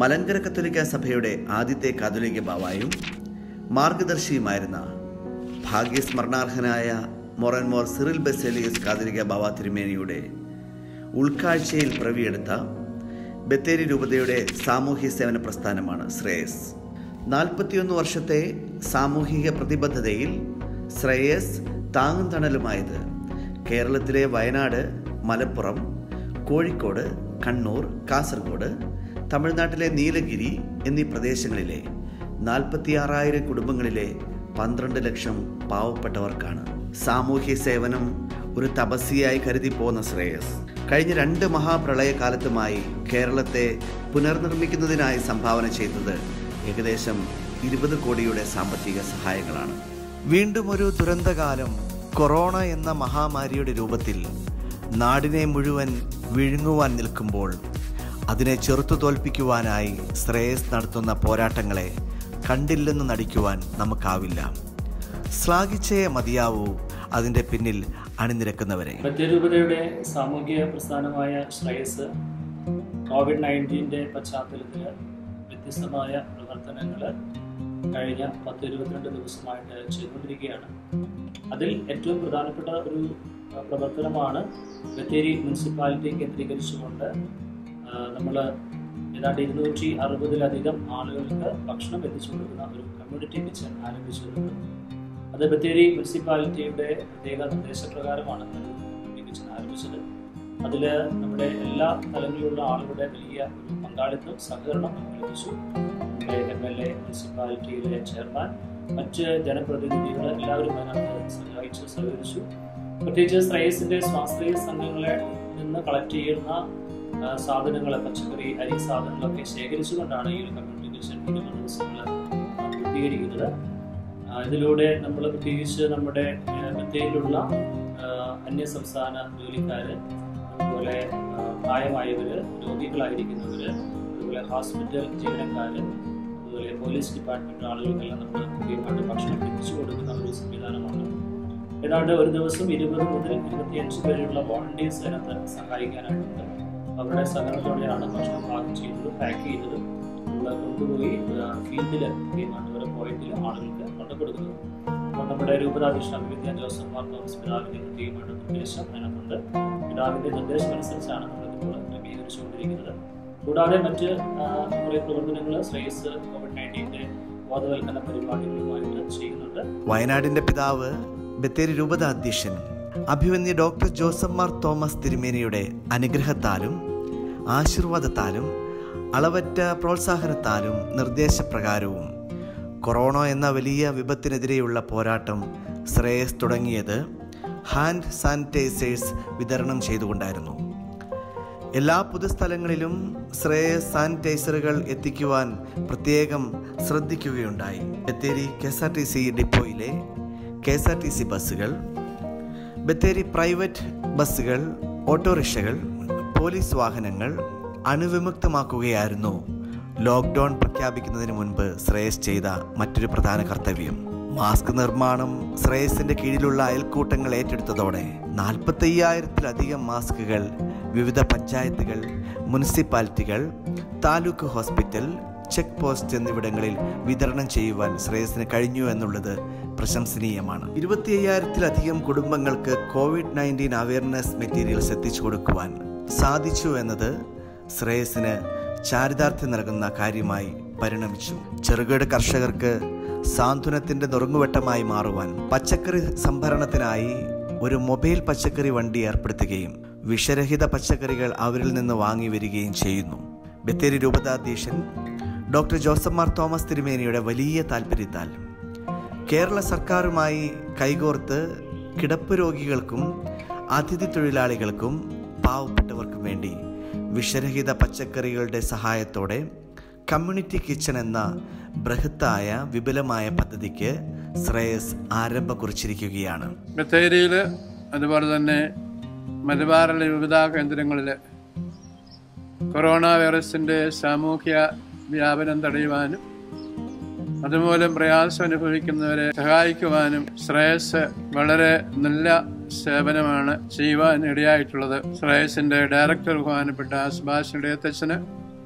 മലങ്കര കത്തോലിക്ക സഭയുടെ ആദ്യത്തെ കാതോലിക്ക ബാവായും മാർഗദർശിയുമായിരുന്ന ഭാഗ്യസ്മരണാർഹനായ മൊറൻമോർ സിറിൽ ബെസേലിയസ് കാതോലിക്ക ബാവ തിരുമേനിയുടെ ഉൾക്കാഴ്ചയിൽ പിറവിയെടുത്ത ബത്തേരി രൂപതയുടെ സാമൂഹ്യ സേവന പ്രസ്ഥാനമാണ് ശ്രേയസ് നാൽപ്പത്തിയൊന്ന് വർഷത്തെ സാമൂഹിക പ്രതിബദ്ധതയിൽ ശ്രേയസ് താങ്ങും തണലുമായത് കേരളത്തിലെ വയനാട് മലപ്പുറം കോഴിക്കോട് കണ്ണൂർ കാസർഗോഡ് തമിഴ്നാട്ടിലെ നീലഗിരി എന്നീ പ്രദേശങ്ങളിലെ നാൽപ്പത്തിയാറായിരം കുടുംബങ്ങളിലെ പന്ത്രണ്ട് ലക്ഷം പാവപ്പെട്ടവർക്കാണ് സാമൂഹ്യ സേവനം ഒരു തപസ്യയായി കരുതി പോന്ന ശ്രേയസ് കഴിഞ്ഞ രണ്ട് മഹാപ്രളയകാലത്തുമായി കേരളത്തെ പുനർനിർമ്മിക്കുന്നതിനായി സംഭാവന ചെയ്തത് ഏകദേശം ഇരുപത് കോടിയുടെ സാമ്പത്തിക സഹായങ്ങളാണ് വീണ്ടും ഒരു ദുരന്തകാലം കൊറോണ എന്ന മഹാമാരിയുടെ രൂപത്തിൽ നാടിനെ മുഴുവൻ വിഴുങ്ങുവാൻ നിൽക്കുമ്പോൾ അതിനെ ചെറുത്തു തോൽപ്പിക്കുവാനായി ശ്രേയസ് നടത്തുന്ന പോരാട്ടങ്ങളെ കണ്ടില്ലെന്ന് നടിക്കുവാൻ നമുക്കാവില്ല ശ്ലാഘിച്ചേ മതിയാവൂ അതിൻ്റെ പിന്നിൽ അണിനിരക്കുന്നവരെ ബത്തേരൂപതയുടെ സാമൂഹിക പ്രസ്ഥാനമായ ശ്രേയസ് കോവിഡ് നയൻറ്റീൻ്റെ പശ്ചാത്തലത്തിൽ വ്യത്യസ്തമായ പ്രവർത്തനങ്ങൾ കഴിഞ്ഞ പത്ത് ഇരുപത്തിരണ്ട് ദിവസമായിട്ട് ചെയ്തുകൊണ്ടിരിക്കുകയാണ് അതിൽ ഏറ്റവും പ്രധാനപ്പെട്ട ഒരു അഹ്, പ്രവർത്തനമാണ് ബത്തേരി മുനിസിപ്പാലിറ്റി കേന്ദ്രീകരിച്ചുകൊണ്ട് നമ്മൾ ഏതാണ്ട് ഇരുന്നൂറ്റി അറുപതിലധികം ആളുകൾക്ക് ഭക്ഷണം എത്തിച്ചു കൊടുക്കുന്ന ഒരു കമ്മ്യൂണിറ്റി കിച്ചൺ ആരംഭിച്ചിട്ടുണ്ട് അത് ബത്തേരി മുനിസിപ്പാലിറ്റിയുടെ പ്രത്യേക നിർദ്ദേശപ്രകാരമാണ് കമ്മ്യൂണിറ്റി കിച്ചൺ ആരംഭിച്ചത് അതിൽ നമ്മുടെ എല്ലാ തലങ്ങളിലുള്ള ആളുകളുടെ വലിയ ഒരു പങ്കാളിത്തം സഹകരണം നമുക്ക് ലഭിച്ചു നമ്മുടെ എം എൽ എ മുനിസിപ്പാലിറ്റിയിലെ ചെയർമാൻ മറ്റ് ജനപ്രതിനിധികൾ എല്ലാവരും അതിനകത്ത് സഹായിച്ചു സഹകരിച്ചു പ്രത്യേകിച്ച് ശ്രേയസിന്റെ സ്വാശ്രയ സംഘങ്ങളെ നിന്ന് കളക്ട് ചെയ്യുന്ന ആ, സാധനങ്ങൾ പച്ചക്കറി അരി സാധനങ്ങളൊക്കെ ശേഖരിച്ചുകൊണ്ടാണ് ഈ ഒരു കമ്മ്യൂണിറ്റി കിച്ചൺ ഇരുപത് ദിവസങ്ങൾ പൂർത്തീകരിക്കുന്നത് ആ, ഇതിലൂടെ നമ്മൾ പ്രത്യേകിച്ച് നമ്മുടെ ആ, ബത്തേരിയിലുള്ള ആ, അന്യ സംസ്ഥാന ജോലിക്കാര് അതുപോലെ ആ, പ്രായമായവര് രോഗികളായിരിക്കുന്നവര് അതുപോലെ ഹോസ്പിറ്റൽ ജീവനക്കാര് അതുപോലെ പോലീസ് ഡിപ്പാർട്ട്മെന്റ് ആളുകൾക്കെല്ലാം നമ്മൾ കൃത്യമായിട്ട് ഭക്ഷണം എത്തിച്ചു കൊടുക്കുന്ന ഒരു സംവിധാനമാണ് ഏതാണ്ട് ഒരു ദിവസം ഇരുപത് മുതൽ ഇരുപത്തിയഞ്ച് വരെയുള്ള വോളണ്ടിയേഴ്സ് അതിനകത്ത് സഹായിക്കാനായിട്ടുണ്ട് അവരുടെ സഹകരണത്തോടെയാണ് ഭക്ഷണം പാകം ചെയ്തത് പാക്ക് ചെയ്തത് നമ്മൾ കൊണ്ടുപോയി ഫീൽഡിൽ കൃത്യമായിട്ട് ഓരോ പോയിന്റിൽ ആളുകൾക്ക് കൊണ്ടു കൊടുക്കുന്നത് അപ്പോൾ നമ്മുടെ രൂപതാധിഷ്ഠ വിദ്യ ജോസഫ് മാർ തോമസ് പിതാവിന്റെ പ്രത്യേകമായിട്ട് നിർദ്ദേശം അതിനകത്തുണ്ട് പിതാവിന്റെ നിർദ്ദേശം അനുസരിച്ചാണ് നമ്മളിപ്പോൾ ക്രമീകരിച്ചുകൊണ്ടിരിക്കുന്നത് കൂടാതെ മറ്റ് ആ, കുറേ പ്രവർത്തനങ്ങൾ ശ്രേയസ് കോവിഡ് നയൻറ്റീൻ്റെ ബോധവൽക്കരണ പരിപാടികളുമായിട്ട് ചെയ്യുന്നുണ്ട് വയനാടിന്റെ പിതാവ് ബത്തേരി രൂപത അധ്യക്ഷൻ അഭിവന്യ ഡോക്ടർ ജോസഫ് മാർ തോമസ് തിരുമേനിയുടെ അനുഗ്രഹത്താലും ആശീർവാദത്താലും അളവറ്റ പ്രോത്സാഹനത്താലും നിർദ്ദേശപ്രകാരവും കൊറോണ എന്ന വലിയ വിപത്തിനെതിരെയുള്ള പോരാട്ടം ശ്രേയസ് തുടങ്ങിയത് ഹാൻഡ് സാനിറ്റൈസേഴ്സ് വിതരണം ചെയ്തുകൊണ്ടായിരുന്നു എല്ലാ പൊതുസ്ഥലങ്ങളിലും ശ്രേയസ് സാനിറ്റൈസറുകൾ എത്തിക്കുവാൻ പ്രത്യേകം ശ്രദ്ധിക്കുകയുണ്ടായി Bathery K S R T C ഡിപ്പോയിലെ K S R T C ബസ്സുകൾ ബത്തേരി പ്രൈവറ്റ് ബസ്സുകൾ ഓട്ടോറിക്ഷകൾ പോലീസ് വാഹനങ്ങൾ അണുവിമുക്തമാക്കുകയായിരുന്നു ലോക്ക്ഡൗൺ പ്രഖ്യാപിക്കുന്നതിന് മുൻപ് ശ്രേയസ് ചെയ്ത മറ്റൊരു പ്രധാന കർത്തവ്യം മാസ്ക് നിർമ്മാണം ശ്രേയസിന്റെ കീഴിലുള്ള അയൽക്കൂട്ടങ്ങൾ ഏറ്റെടുത്തതോടെ നാൽപ്പത്തയ്യായിരത്തിലധികം മാസ്കുകൾ വിവിധ പഞ്ചായത്തുകൾ മുനിസിപ്പാലിറ്റികൾ താലൂക്ക് ഹോസ്പിറ്റൽ ചെക്ക് പോസ്റ്റ് എന്നിവിടങ്ങളിൽ വിതരണം ചെയ്യുവാൻ ശ്രേയസിന് കഴിഞ്ഞു എന്നുള്ളത് പ്രശംസനീയമാണ് ഇരുപത്തി അയ്യായിരത്തിലധികം കുടുംബങ്ങൾക്ക് കോവിഡ് നയൻറ്റീൻ അവയർനെസ് മെറ്റീരിയൽസ് എത്തിച്ചു കൊടുക്കുവാൻ സാധിച്ചു എന്നത് ശ്രേയസിന് ചാരിതാർത്ഥ്യം നൽകുന്ന കാര്യമായി പരിണമിച്ചു ചെറുകിട കർഷകർക്ക് സാന്ത്വനത്തിന്റെ നുറുങ്ങുവെട്ടമായി മാറുവാൻ പച്ചക്കറി സംഭരണത്തിനായി ഒരു മൊബൈൽ പച്ചക്കറി വണ്ടി ഏർപ്പെടുത്തുകയും വിഷരഹിത പച്ചക്കറികൾ അവരിൽ നിന്ന് വാങ്ങി വരികയും ചെയ്യുന്നു ബത്തേരി രൂപതാധ്യക്ഷൻ ഡോക്ടർ ജോസഫ് മാർ തോമസ് തിരുമേനിയുടെ വലിയ താല്പര്യത്താൽ കേരള സർക്കാരുമായി കൈകോർത്ത് കിടപ്പ് രോഗികൾക്കും അതിഥി തൊഴിലാളികൾക്കും പാവപ്പെട്ടവർക്കും വേണ്ടി വിഷരഹിത പച്ചക്കറികളുടെ സഹായത്തോടെ കമ്മ്യൂണിറ്റി കിച്ചൺ എന്ന ബൃഹത്തായ വിപുലമായ പദ്ധതിക്ക് ശ്രേയസ് ആരംഭം കുറിച്ചിരിക്കുകയാണ് ബത്തേരിയിൽ അതുപോലെ തന്നെ മലബാറിലെ വിവിധ കേന്ദ്രങ്ങളിൽ കൊറോണ വൈറസിൻ്റെ സാമൂഹ്യ വ്യാപനം തടയുവാനും അതുമൂലം പ്രയാസം അനുഭവിക്കുന്നവരെ സഹായിക്കുവാനും ശ്രേയസ് വളരെ നല്ല സേവനമാണ് ചെയ്യുവാൻ ഇടയായിട്ടുള്ളത് ശ്രേയസിൻ്റെ ഡയറക്ടർ ബഹുമാനപ്പെട്ട സുഭാഷ് ഇടയത്തച്ഛന്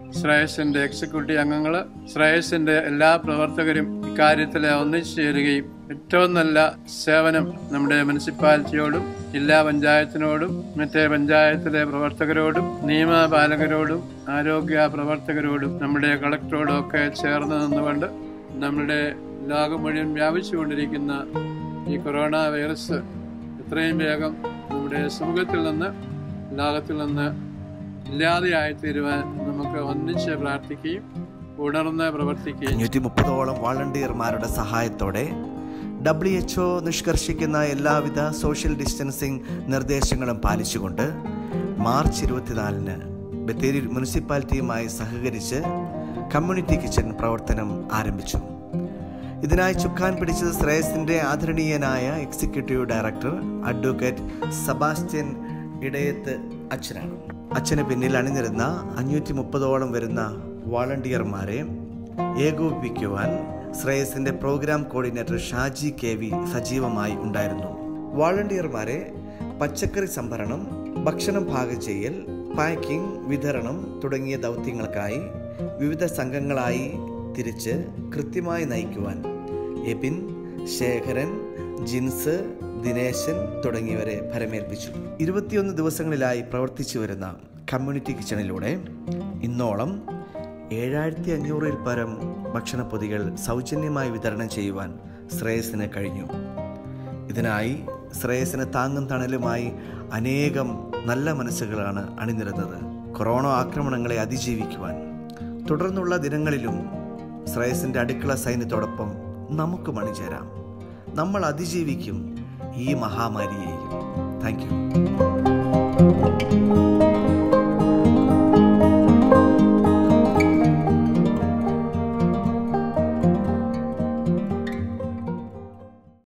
ശ്രേയസിന്റെ എക്സിക്യൂട്ടീവ് അംഗങ്ങൾ ശ്രേയസിന്റെ എല്ലാ പ്രവർത്തകരും ഇക്കാര്യത്തിൽ ഒന്നിച്ചു ചേരുകയും ഏറ്റവും നല്ല സേവനം നമ്മുടെ മുനിസിപ്പാലിറ്റിയോടും ജില്ലാ പഞ്ചായത്തിനോടും മറ്റേ പഞ്ചായത്തിലെ പ്രവർത്തകരോടും നിയമപാലകരോടും ആരോഗ്യ പ്രവർത്തകരോടും നമ്മുടെ കളക്ടറോടും ഒക്കെ ചേർന്ന് നിന്നുകൊണ്ട് നമ്മുടെ ലോകം മുഴുവൻ വ്യാപിച്ചുകൊണ്ടിരിക്കുന്ന ഈ കൊറോണ വൈറസ് എത്രയും വേഗം നമ്മുടെ സമൂഹത്തിൽ നിന്ന് ലോകത്തിൽ നിന്ന് ഇല്ലാതെയായി തീരുവാൻ നമുക്ക് ഒന്നിച്ച് പ്രാർത്ഥിക്കുകയും ഉണർന്ന് പ്രവർത്തിക്കുകയും അഞ്ഞൂറ്റി മുപ്പതോളം വളണ്ടിയർമാരുടെ സഹായത്തോടെ ഡബ്ല്യു എച്ച് നിഷ്കർഷിക്കുന്ന എല്ലാവിധ സോഷ്യൽ ഡിസ്റ്റൻസിംഗ് നിർദ്ദേശങ്ങളും പാലിച്ചുകൊണ്ട് മാർച്ച് ഇരുപത്തിനാലിന് ബത്തേരി മുനിസിപ്പാലിറ്റിയുമായി സഹകരിച്ച് കമ്മ്യൂണിറ്റി കിച്ചൺ പ്രവർത്തനം ആരംഭിച്ചു ഇതിനായി ചുക്കാൻ പിടിച്ചത് ശ്രേയസിന്റെ ആദരണീയനായ executive director advocate Sebastian Edayath അച്ഛനാണ് അച്ഛന് പിന്നിൽ അണിനിരുന്ന അഞ്ഞൂറ്റി മുപ്പതോളം വരുന്ന വാളണ്ടിയർമാരെ ഏകോപിപ്പിക്കുവാൻ ശ്രേയസിന്റെ programme coordinator Shaji K V സജീവമായി ഉണ്ടായിരുന്നു വാളണ്ടിയർമാരെ പച്ചക്കറി സംഭരണം ഭക്ഷണം പാകം ചെയ്യൽ പാക്കിംഗ് വിതരണം തുടങ്ങിയ ദൗത്യങ്ങൾക്കായി വിവിധ സംഘങ്ങളായി തിരിച്ച് കൃത്യമായി നയിക്കുവാൻ എബിൻ ശേഖരൻ ജിൻസ് ദിനേശൻ തുടങ്ങിയവരെ ഫലമേൽപ്പിച്ചു ഇരുപത്തിയൊന്ന് ദിവസങ്ങളിലായി പ്രവർത്തിച്ചു വരുന്ന കമ്മ്യൂണിറ്റി കിച്ചണിലൂടെ ഇന്നോളം ഏഴായിരത്തി അഞ്ഞൂറിൽ പരം ഭക്ഷണപ്പൊതികൾ സൗജന്യമായി വിതരണം ചെയ്യുവാൻ ശ്രേയസിന് കഴിഞ്ഞു ഇതിനായി ശ്രേയസിന് താങ്ങും തണലുമായി അനേകം നല്ല മനസ്സുകളാണ് അണിനിരുന്നത് കൊറോണ ആക്രമണങ്ങളെ അതിജീവിക്കുവാൻ തുടർന്നുള്ള ദിനങ്ങളിലും ശ്രേയസിന്റെ അടുക്കള സൈന്യത്തോടൊപ്പം നമുക്ക് മണിചേരാം നമ്മൾ അതിജീവിക്കും ഈ മഹാമാരിയെയും താങ്ക് യു